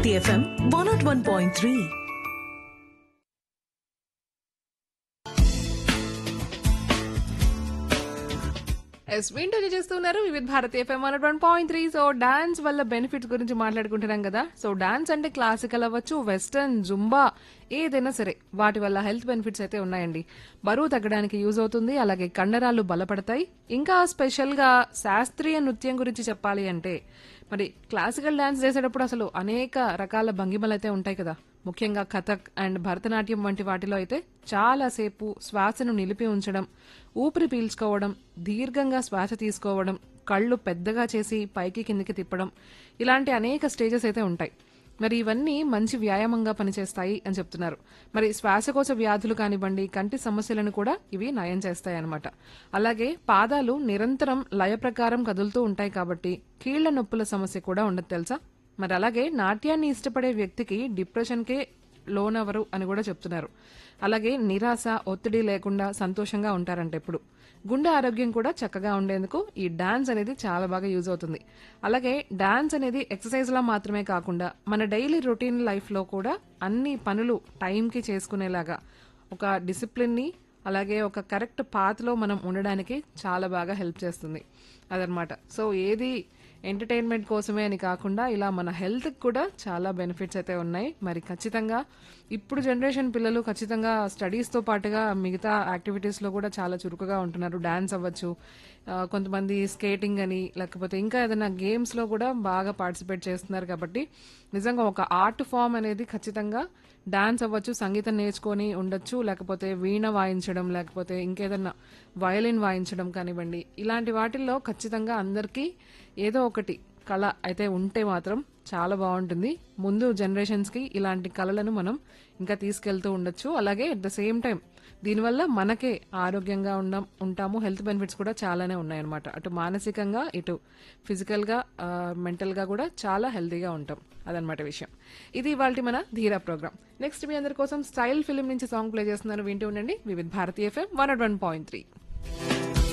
Bharati FM one not one point three S వింటూ చేస్తున్నారు వివిధ Bharati FM one one point three so dance వల్ల benefits గురించి మాట్లాడుకుంటున్నాం కదా సో డాన్స్ అంటే క్లాసికల్ అవ్వచ్చు వెస్టర్న్ జుంబా ఏదైనా సరే వాటి వల్ల హెల్త్ బెనిఫిట్స్ అయితే ఉన్నాయండి బరువు తగ్గడానికి యూజ్ అవుతుంది అలాగే కండరాలు బలపడతాయి ఇంకా స్పెషల్ గా శాస్త్రీయ నృత్యం గురించి చెప్పాలి అంటే మరి క్లాసికల్ డాన్స్ చేసేటప్పుడు అసలు అనేక రకాల భంగిమలు అయితే ఉంటాయి కదా ముఖ్యంగా కథక్ అండ్ భరతనాట్యం వంటి వాటిలో అయితే చాలాసేపు శ్వాసను నిలిపి ఉంచడం ఊపిరి పీల్చుకోవడం దీర్ఘంగా శ్వాస తీసుకోవడం కళ్ళు పెద్దగా చేసి పైకి కిందికి తిప్పడం ఇలాంటి అనేక స్టేజెస్ అయితే ఉంటాయి మరి ఇవన్నీ మంచి వ్యాయామంగా పనిచేస్తాయి అని చెప్తున్నారు మరి శ్వాసకోశ వ్యాధులు కానివ్వండి కంటి సమస్యలను కూడా ఇవి నయం చేస్తాయి అన్నమాట అలాగే పాదాలు నిరంతరం లయ ప్రకారం కదులుతూ ఉంటాయి కాబట్టి కీళ్ల నొప్పుల సమస్య కూడా ఉండదు తెలుసా మరి అలాగే నాట్యాన్ని ఇష్టపడే వ్యక్తికి డిప్రెషన్కే లోనవరు అని కూడా చెప్తున్నారు అలాగే నిరాశ ఒత్తిడి లేకుండా సంతోషంగా ఉంటారంట ఎప్పుడు గుండె ఆరోగ్యం కూడా చక్కగా ఉండేందుకు ఈ డాన్స్ అనేది చాలా బాగా యూజ్ అవుతుంది అలాగే డాన్స్ అనేది ఎక్సర్సైజ్ లా మాత్రమే కాకుండా మన డైలీ రొటీన్ లైఫ్ లో కూడా అన్ని పనులు టైంకి చేసుకునేలాగా ఒక డిసిప్లిన్ ని అలాగే ఒక కరెక్ట్ పాత్లో మనం ఉండడానికి చాలా బాగా హెల్ప్ చేస్తుంది అదనమాట సో ఏది ఎంటర్టైన్మెంట్ కోసమే అని కాకుండా ఇలా మన హెల్త్ కూడా చాలా బెనిఫిట్స్ అయితే ఉన్నాయి మరి ఖచ్చితంగా ఇప్పుడు జనరేషన్ పిల్లలు ఖచ్చితంగా స్టడీస్తో పాటుగా మిగతా యాక్టివిటీస్లో కూడా చాలా చురుకుగా ఉంటున్నారు డాన్స్ అవ్వచ్చు ఆ, కొంతమంది స్కేటింగ్ అని లేకపోతే ఇంకా ఏదైనా గేమ్స్లో కూడా బాగా పార్టిసిపేట్ చేస్తున్నారు కాబట్టి నిజంగా ఒక ఆర్ట్ ఫామ్ అనేది ఖచ్చితంగా డాన్స్ అవ్వచ్చు సంగీతం నేర్చుకొని ఉండొచ్చు లేకపోతే వీణ వాయించడం లేకపోతే ఇంకేదన్నా వయలిన్ వాయించడం కానివ్వండి ఇలాంటి వాటిల్లో ఖచ్చితంగా అందరికీ ఏదో ఒకటి కళ అయితే ఉంటే మాత్రం చాలా బాగుంటుంది ముందు జనరేషన్స్కి ఇలాంటి కళలను మనం ఇంకా తీసుకెళ్తూ ఉండొచ్చు అలాగే అట్ ద సేమ్ టైం దీనివల్ల మనకే ఆరోగ్యంగా ఉండం ఉంటాము హెల్త్ బెనిఫిట్స్ కూడా చాలానే ఉన్నాయన్నమాట అటు మానసికంగా ఇటు ఫిజికల్గా మెంటల్గా కూడా చాలా హెల్తీగా ఉంటాం అదనమాట విషయం ఇది ఇవాళ మన ధీరా ప్రోగ్రామ్ నెక్స్ట్ మీ అందరి కోసం స్టైల్ ఫిల్మ్ నుంచి సాంగ్ ప్లే చేస్తున్నాను వింటూ ఉండండి Vividh Bharatiya FM one one point three